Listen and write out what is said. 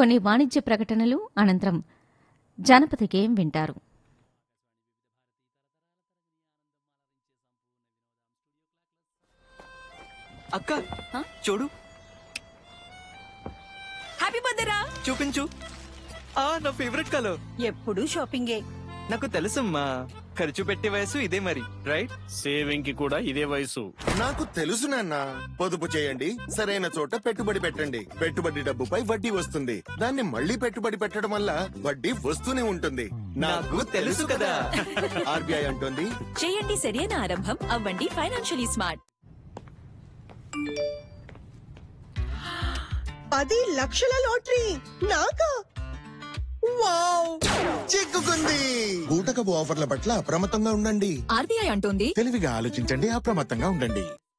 కొన్ని వాణిజ్య ప్రకటనలు అనంతరం జానపద గేయం వింటారు అక్క చూడు హ్యాపీ బర్త్డే రా చూపించు ఆ నా ఫేవరెట్ కలర్ ఎప్పుడు షాపింగే నాకు తెలుసమ్మా ఖర్చు పెట్టే వయసు ఇదే మరి రైట్ సేవింగ్ కి కూడా ఇదే వయసు నాకు తెలుసు నాన్న పొదుపు చేయండి సరైన చోట పెట్టుబడి పెట్టండి పెట్టుబడి డబ్బుపై వడ్డీ వస్తుంది దాన్ని మళ్ళీ పెట్టుబడి పెట్టడం వల్ల వడ్డీ వస్తూనే ఉంటుంది నాకు తెలుసు కదా. ఆర్బీఐ అంటుంది చేయండి సరైన ఆరంభం అవ్వండి ఫైనాన్షియలీ స్మార్ట్ పది లక్షల లాటరీ నాకా వావ్ చిక్కుకుంది బూటకపు ఆఫర్ల పట్ల అప్రమత్తంగా ఉండండి ఆర్బీఐ అంటోంది తెలివిగా ఆలోచించండి అప్రమత్తంగా ఉండండి